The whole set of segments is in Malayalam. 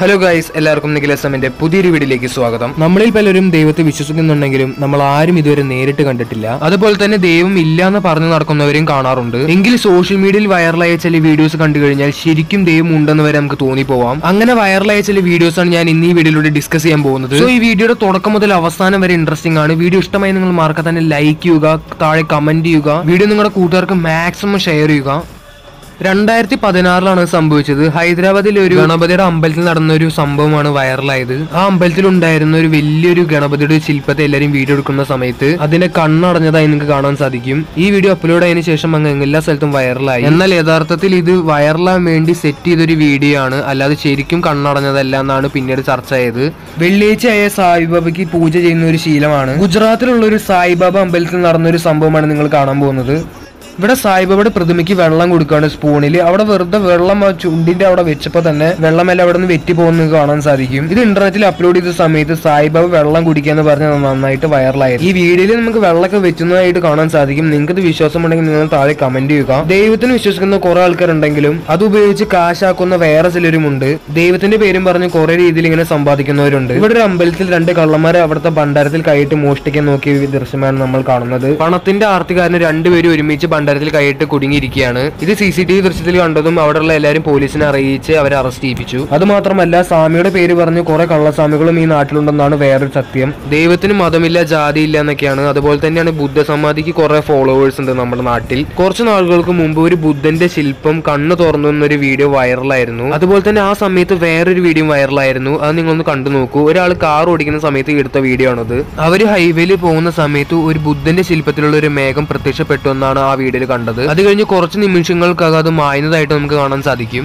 ഹലോ ഗൈസ് എല്ലാവർക്കും നിഖിലസമിന്റെ പുതിയൊരു വീഡിയോയിലേക്ക് സ്വാഗതം നമ്മളിൽ പലരും ദൈവത്തെ വിശ്വസിക്കുന്നുണ്ടെങ്കിലും നമ്മൾ ആരും ഇതുവരെ നേരിട്ട് കണ്ടിട്ടില്ല അതുപോലെ തന്നെ ദൈവം ഇല്ല എന്ന് പറഞ്ഞു നടക്കുന്നവരെയും കാണാറുണ്ട് എങ്കിൽ സോഷ്യൽ മീഡിയയിൽ വൈറലായ ചില വീഡിയോസ് കണ്ടു കഴിഞ്ഞാൽ ശരിക്കും ദൈവം ഉണ്ടെന്ന് വരെ നമുക്ക് തോന്നിപ്പോവാം അങ്ങനെ വൈറലായ ചില വീഡിയോസ് ആണ് ഞാൻ ഇന്ന് ഈ വീഡിയോയിലൂടെ ഡിസ്കസ് ചെയ്യാൻ പോകുന്നത് സോ ഈ വീഡിയോയുടെ തുടക്കം മുതൽ അവസാനം വരെ ഇൻട്രസ്റ്റിംഗ് ആണ് വീഡിയോ ഇഷ്ടമായി നിങ്ങൾ മാർക്ക തന്നെ ലൈക്ക് ചെയ്യുക താഴെ കമന്റ് ചെയ്യുക വീഡിയോ നിങ്ങളുടെ കൂട്ടുകാർക്ക് മാക്സിമം ഷെയർ ചെയ്യുക രണ്ടായിരത്തി പതിനാറിലാണ് സംഭവിച്ചത് ഹൈദരാബാദിലെ ഒരു ഗണപതിയുടെ അമ്പലത്തിൽ നടന്ന ഒരു സംഭവമാണ് വൈറലായത് ആ അമ്പലത്തിൽ ഉണ്ടായിരുന്ന ഒരു വലിയൊരു ഗണപതിയുടെ ശില്പത്തെ എല്ലാവരും വീഡിയോ എടുക്കുന്ന സമയത്ത് അതിന്റെ കണ്ണടഞ്ഞതായി നിങ്ങൾക്ക് കാണാൻ സാധിക്കും ഈ വീഡിയോ അപ്ലോഡ് ആയതിനു ശേഷം അങ്ങ് എല്ലാ സ്ഥലത്തും വൈറലായി എന്നാൽ യഥാർത്ഥത്തിൽ ഇത് വൈറലാൻ വേണ്ടി സെറ്റ് ചെയ്തൊരു വീഡിയോ ആണ് അല്ലാതെ ശരിക്കും കണ്ണടഞ്ഞതല്ല എന്നാണ് പിന്നീട് ചർച്ചയായത് വെള്ളിയാഴ്ചയായ സായിബാബയ്ക്ക് പൂജ ചെയ്യുന്ന ഒരു ശീലമാണ് ഗുജറാത്തിലുള്ള ഒരു സായിബാബ അമ്പലത്തിൽ നടന്ന ഒരു സംഭവമാണ് നിങ്ങൾ കാണാൻ പോകുന്നത് ഇവിടെ സായിബാബയുടെ പ്രതിമയ്ക്ക് വെള്ളം കൊടുക്കുകയാണ് സ്പൂണിൽ അവിടെ വെറുതെ വെള്ളം ആ ചുണ്ടിന്റെ അവിടെ വെച്ചപ്പോൾ തന്നെ വെള്ളമെല്ലാം അവിടെ നിന്ന് വെറ്റി പോകുന്നത് കാണാൻ സാധിക്കും ഇത് ഇന്റർനെറ്റിൽ അപ്ലോഡ് ചെയ്ത സമയത്ത് സായിബാബ വെള്ളം കുടിക്കാന്ന് പറഞ്ഞ് നന്നായിട്ട് വൈറലായത് ഈ വീഡിയോയിൽ നമുക്ക് വെള്ളമൊക്കെ വെച്ചുന്നതായിട്ട് കാണാൻ സാധിക്കും നിങ്ങൾക്ക് ഇത് വിശ്വാസമുണ്ടെങ്കിൽ നിങ്ങൾ താഴെ കമന്റ് ചെയ്യുക ദൈവത്തിന് വിശ്വസിക്കുന്ന കുറെ ആൾക്കാരുണ്ടെങ്കിലും അത് ഉപയോഗിച്ച് കാശാക്കുന്ന വേറെ ചിലരുമുണ്ട് ദൈവത്തിന്റെ പേരും പറഞ്ഞ് കുറെ രീതിയിൽ ഇങ്ങനെ സമ്പാദിക്കുന്നവരുണ്ട് ഇവിടെ ഒരു അമ്പലത്തിൽ രണ്ട് കള്ളന്മാരെ അവിടുത്തെ ഭണ്ഡാരത്തിൽ കൈയിട്ട് മോഷ്ടിക്കാൻ നോക്കിയ ദൃശ്യമാണ് നമ്മൾ കാണുന്നത് പണത്തിന്റെ ആർത്തികാരന് രണ്ടുപേരും ഒരുമിച്ച് ഭണ്ഡാരത്തിൽ കൈയിട്ട് കുടുങ്ങിയിരിക്കുകയാണ് ഇത് സി സി ടി വി ദൃശ്യത്തിൽ കണ്ടതും അവിടെയുള്ള എല്ലാവരും പോലീസിനെ അറിയിച്ച് അവരെ അറസ്റ്റ് ചെയ്യിപ്പിച്ചു അത് മാത്രമല്ല സ്വാമിയുടെ പേര് പറഞ്ഞ് കുറെ കള്ളസ്വാമികളും ഈ നാട്ടിലുണ്ടെന്നാണ് വേറൊരു സത്യം ദൈവത്തിന് മതമില്ല ജാതിയില്ല എന്നൊക്കെയാണ് അതുപോലെ തന്നെയാണ് ബുദ്ധ സമാധിക്ക് കുറെ ഫോളോവേഴ്സ് ഉണ്ട് നമ്മുടെ നാട്ടിൽ കുറച്ച് നാളുകൾക്ക് മുമ്പ് ഒരു ബുദ്ധന്റെ ശില്പം കണ്ണ് തുറന്നു എന്നൊരു വീഡിയോ വൈറലായിരുന്നു അതുപോലെ തന്നെ ആ സമയത്ത് വേറൊരു വീഡിയോ വൈറലായിരുന്നു അത് നിങ്ങളൊന്ന് കണ്ടു നോക്കൂ ഒരാൾ കാർ ഓടിക്കുന്ന സമയത്ത് എടുത്ത വീഡിയോ ആണത് അവര് ഹൈവേയിൽ പോകുന്ന സമയത്ത് ഒരു ബുദ്ധന്റെ ശില്പത്തിലുള്ള ഒരു മേഘം പ്രത്യക്ഷപ്പെട്ടു എന്നാണ് ആ വീഡിയോയിൽ കണ്ടത് അത് കഴിഞ്ഞ് കുറച്ച് നിമിഷങ്ങൾക്കകം അത് മായുന്നതായിട്ട് നമുക്ക് കാണാൻ സാധിക്കും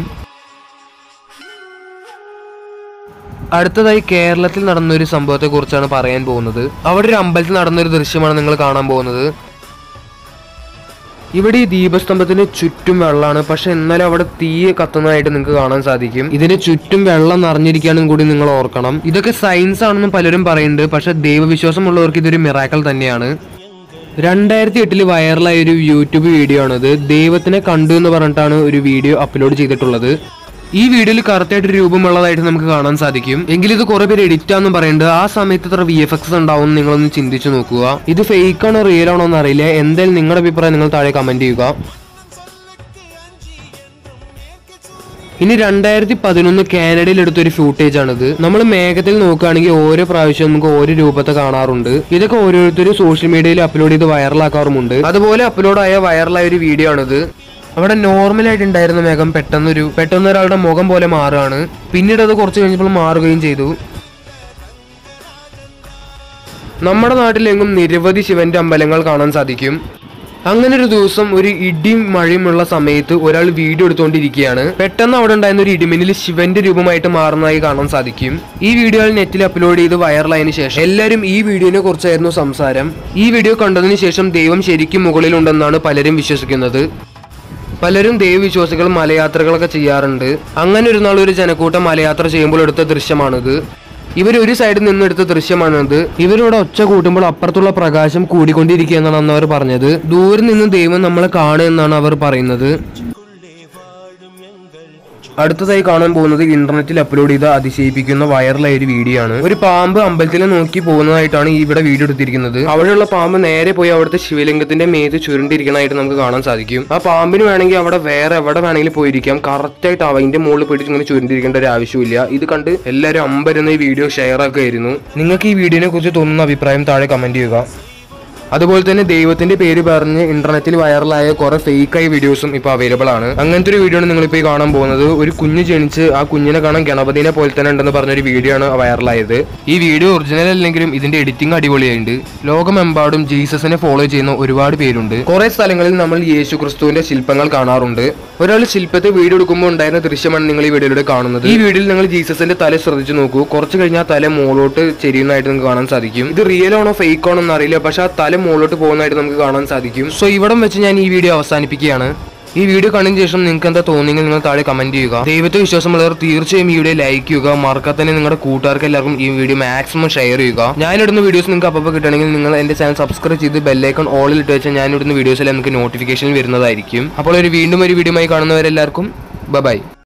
അടുത്തതായി കേരളത്തിൽ നടന്ന ഒരു സംഭവത്തെ കുറിച്ചാണ് പറയാൻ പോകുന്നത് അവിടെ ഒരു അമ്പലത്തിൽ നടന്ന ഒരു ദൃശ്യമാണ് നിങ്ങൾ കാണാൻ പോകുന്നത് ഇവിടെ ഈ ദീപസ്തംഭത്തിന് ചുറ്റും വെള്ളമാണ് പക്ഷെ എന്നാലും അവിടെ തീ കത്തുന്നതായിട്ട് നിങ്ങൾക്ക് കാണാൻ സാധിക്കും ഇതിന് ചുറ്റും വെള്ളം നിറഞ്ഞിരിക്കാനും കൂടി നിങ്ങൾ ഓർക്കണം ഇതൊക്കെ സയൻസ് ആണെന്നും പലരും പറയുന്നുണ്ട് പക്ഷെ ദൈവവിശ്വാസമുള്ളവർക്ക് ഇതൊരു മിറാക്കൽ തന്നെയാണ് രണ്ടായിരത്തി എട്ടില് വൈറലായ ഒരു യൂട്യൂബ് വീഡിയോ ആണിത് ദൈവത്തിനെ കണ്ടു എന്ന് പറഞ്ഞിട്ടാണ് ഒരു വീഡിയോ അപ്ലോഡ് ചെയ്തിട്ടുള്ളത് ഈ വീഡിയോയിൽ കറക്റ്റായിട്ട് രൂപമുള്ളതായിട്ട് നമുക്ക് കാണാൻ സാധിക്കും എങ്കിലും ഇത് കുറെ പേര് എഡിറ്റ് ആണെന്ന് പറയുന്നുണ്ട് ആ സമയത്ത് ഇത്ര വി എഫ് എക്സ് ഉണ്ടാവും നിങ്ങളൊന്ന് ചിന്തിച്ചു നോക്കുക ഇത് ഫേക്ക് ആണോ റിയൽ ആണോ എന്ന് അറിയില്ല എന്തായാലും നിങ്ങളുടെ അഭിപ്രായം നിങ്ങൾ താഴെ കമന്റ് ചെയ്യുക ഇനി രണ്ടായിരത്തി പതിനൊന്ന് കാനഡയിൽ എടുത്ത ഒരു ഫൂട്ടേജ് ആണിത് നമ്മൾ മേഘത്തിൽ നോക്കുകയാണെങ്കിൽ ഓരോ പ്രാവശ്യം നമുക്ക് ഓരോ രൂപത്തെ കാണാറുണ്ട് ഇതൊക്കെ ഓരോരുത്തരും സോഷ്യൽ മീഡിയയിൽ അപ്ലോഡ് ചെയ്ത് വൈറലാക്കാറുമുണ്ട് അതുപോലെ അപ്ലോഡ് ആയ വൈറലായ ഒരു വീഡിയോ ആണിത് അവിടെ നോർമൽ ആയിട്ട് ഉണ്ടായിരുന്ന മേഘം പെട്ടെന്നൊരു പെട്ടെന്ന് ഒരാളുടെ മുഖം പോലെ മാറുകയാണ് പിന്നീട് അത് കുറച്ച് കഴിഞ്ഞപ്പോൾ മാറുകയും ചെയ്തു നമ്മുടെ നാട്ടിലെങ്ങും നിരവധി ശിവന്റെ അമ്പലങ്ങൾ കാണാൻ സാധിക്കും അങ്ങനെ ഒരു ദിവസം ഒരു ഇടിയും മഴയുമുള്ള സമയത്ത് ഒരാൾ വീഡിയോ എടുത്തുകൊണ്ടിരിക്കുകയാണ് പെട്ടെന്ന് അവിടെ ഉണ്ടായിരുന്ന ഒരു ഇടിമിന്നിൽ ശിവന്റെ രൂപമായിട്ട് മാറുന്നതായി കാണാൻ സാധിക്കും ഈ വീഡിയോ നെറ്റിൽ അപ്ലോഡ് ചെയ്ത് വൈറലായതിനു ശേഷം എല്ലാവരും ഈ വീഡിയോനെ കുറിച്ചായിരുന്നു സംസാരം ഈ വീഡിയോ കണ്ടതിന് ശേഷം ദൈവം ശരിക്കും മുകളിലുണ്ടെന്നാണ് പലരും വിശ്വസിക്കുന്നത് പലരും ദൈവവിശ്വാസികൾ മലയാത്രകളൊക്കെ ചെയ്യാറുണ്ട് അങ്ങനെ ഒരു നാൾ ഒരു ജനക്കൂട്ടം മലയാത്ര ചെയ്യുമ്പോൾ എടുത്ത ദൃശ്യമാണിത് ഇവർ ഒരു സൈഡിൽ നിന്ന് എടുത്ത ദൃശ്യമാണിത് ഇവരോട് ഒച്ച കൂട്ടുമ്പോൾ അപ്പുറത്തുള്ള പ്രകാശം കൂടിക്കൊണ്ടിരിക്കുക എന്നാണ് അന്ന് അവർ പറഞ്ഞത് ദൂരെ നിന്ന് ദൈവം നമ്മളെ കാണുക എന്നാണ് അവർ പറയുന്നത് അടുത്തതായി കാണാൻ പോകുന്നത് ഇന്റർനെറ്റിൽ അപ്ലോഡ് ചെയ്ത അതിശയിപ്പിക്കുന്ന വൈറലായ ഒരു വീഡിയോ ആണ് ഒരു പാമ്പ് അമ്പലത്തിൽ നോക്കി പോകുന്നതായിട്ടാണ് ഈ ഇവിടെ വീഡിയോ എടുത്തിരിക്കുന്നത് അവിടെയുള്ള പാമ്പ് നേരെ പോയി അവിടുത്തെ ശിവലിംഗത്തിന്റെ മേത്ത് ചുരുണ്ടിരിക്കണതായിട്ട് നമുക്ക് കാണാൻ സാധിക്കും ആ പാമ്പിന് വേണമെങ്കിൽ അവിടെ വേറെ എവിടെ വേണമെങ്കിലും പോയിരിക്കാം കറക്റ്റ് ആയിട്ട് അവന്റെ മുകളിൽ പോയിട്ട് ഇങ്ങനെ ചുരുണ്ടിരിക്കേണ്ട ഒരു ആവശ്യമില്ല ഇത് കണ്ട് എല്ലാവരും അമ്പരുന്ന ഈ വീഡിയോ ഷെയർ ആക്കുകയായിരുന്നു നിങ്ങൾക്ക് ഈ വീഡിയോനെ കുറിച്ച് തോന്നുന്ന അഭിപ്രായം താഴെ കമന്റ് ചെയ്യുക അതുപോലെ തന്നെ ദൈവത്തിന്റെ പേര് പറഞ്ഞ് ഇന്റർനെറ്റിൽ വൈറലായ കുറെ ഫേക്ക് ആയ വീഡിയോസും ഇപ്പൊ അവൈലബിൾ ആണ് അങ്ങനത്തെ ഒരു വീഡിയോ ആണ് നിങ്ങൾ ഇപ്പോൾ കാണാൻ പോകുന്നത് ഒരു കുഞ്ഞ് ജനിച്ച് ആ കുഞ്ഞിനെ കാണാൻ ഗണപതിനെ പോലെ തന്നെ ഉണ്ടെന്ന് പറഞ്ഞൊരു വീഡിയോ ആണ് വൈറലായത് ഈ വീഡിയോ ഒറിജിനൽ അല്ലെങ്കിലും ഇതിന്റെ എഡിറ്റിംഗ് അടിപൊളിയായിട്ടുണ്ട് ലോകമെമ്പാടും ജീസസിനെ ഫോളോ ചെയ്യുന്ന ഒരുപാട് പേരുണ്ട് കുറെ സ്ഥലങ്ങളിൽ നമ്മൾ യേശു ക്രിസ്തുവിന്റെ ശില്പങ്ങൾ കാണാറുണ്ട് ഒരാൾ ശില്പത്തെ വീഡിയോ എടുക്കുമ്പോൾ ഉണ്ടായിരുന്ന ദൃശ്യമാണ് നിങ്ങൾ ഈ വീഡിയോയിലൂടെ കാണുന്നത് ഈ വീഡിയോയിൽ നിങ്ങൾ ജീസസിന്റെ തല ശ്രദ്ധിച്ചു നോക്കൂ കുറച്ച് കഴിഞ്ഞാൽ ആ തല മുകളോട്ട് ചെരിയുന്നതായിട്ട് നിങ്ങൾക്ക് കാണാൻ സാധിക്കും ഇത് റിയൽ ആണോ ഫേക്ക് ആണോ എന്നറിയില്ല പക്ഷെ ആ തല മുകളിലോട്ട് പോകുന്നതായിട്ട് നമുക്ക് കാണാൻ സാധിക്കും സോ ഇവിടം വെച്ച് ഞാൻ ഈ വീഡിയോ അവസാനിപ്പിക്കുകയാണ് ഈ വീഡിയോ കണ്ടതിന് ശേഷം നിങ്ങൾക്ക് എന്താ തോന്നിയെങ്കിൽ നിങ്ങൾ താഴെ കമന്റ് ചെയ്യുക ദൈവത്തെ വിശ്വാസമുള്ളവർ തീർച്ചയായും ഈ വീഡിയോ ലൈക്ക് ചെയ്യുക മറക്കാതെ തന്നെ നിങ്ങളുടെ കൂട്ടുകാർക്ക് എല്ലാവർക്കും ഈ വീഡിയോ മാക്സിമം ഷെയർ ചെയ്യുക ഞാനിടുന്ന വീഡിയോസ് നിങ്ങൾക്ക് അപ്പോൾ കിട്ടണമെങ്കിൽ നിങ്ങൾ എന്റെ ചാനൽ സബ്സ്ക്രൈബ് ചെയ്ത് ബെല്ലൈക്കൺ ഓളിൽ ഇട്ട് വെച്ചാൽ ഞാനിടുന്ന വീഡിയോസിൽ നിങ്ങൾക്ക് നോട്ടിഫിക്കേഷൻ വരുന്നതായിരിക്കും അപ്പോൾ ഒരു വീണ്ടും ഒരു വീഡിയോ ആയി കാണുന്നവരെല്ലാവർക്കും ബൈ